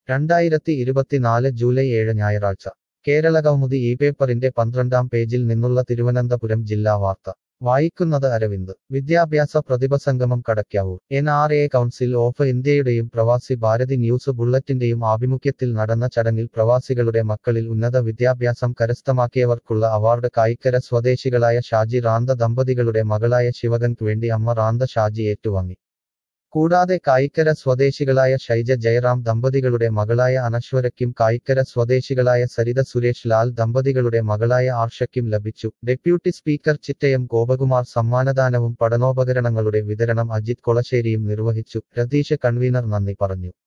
രണ്ടായിരത്തി ഇരുപത്തിനാല് ജൂലൈ ഏഴ് ഞായറാഴ്ച കേരളകൗമുദി ഈ പേപ്പറിന്റെ പന്ത്രണ്ടാം പേജിൽ നിന്നുള്ള തിരുവനന്തപുരം ജില്ലാ വാർത്ത വായിക്കുന്നത് അരവിന്ദ് വിദ്യാഭ്യാസ പ്രതിഭസംഗമം Kadakkavoor N R A council of ഇന്ത്യയുടെയും പ്രവാസി ഭാരതി ന്യൂസ് ബുള്ളറ്റിന്റെയും ആഭിമുഖ്യത്തിൽ നടന്ന ചടങ്ങിൽ പ്രവാസികളുടെ മക്കളിൽ ഉന്നത വിദ്യാഭ്യാസം കരസ്ഥമാക്കിയവർക്കുള്ള അവാർഡ് കായിക്കര സ്വദേശികളായ ഷാജി റാന്ത ദമ്പതികളുടെ മകളായ ശിവകൻക്ക് വേണ്ടി അമ്മ റാന്ത ഷാജി ഏറ്റുവാങ്ങി കൂടാതെ കായിക്കര സ്വദേശികളായ ഷൈജ ജയറാം ദമ്പതികളുടെ മകളായ അനശ്വരയ്ക്കും കായിക്കര സ്വദേശികളായ സരിത സുരേഷ് ലാൽ ദമ്പതികളുടെ മകളായ ആർഷയ്ക്കും ലഭിച്ചു ഡെപ്യൂട്ടി സ്പീക്കർ ചിറ്റയം ഗോപകുമാർ സമ്മാനദാനവും പഠനോപകരണങ്ങളുടെ വിതരണം അജിത് കൊളശ്ശേരിയും നിർവഹിച്ചു രതീഷ് കൺവീനർ നന്ദി പറഞ്ഞു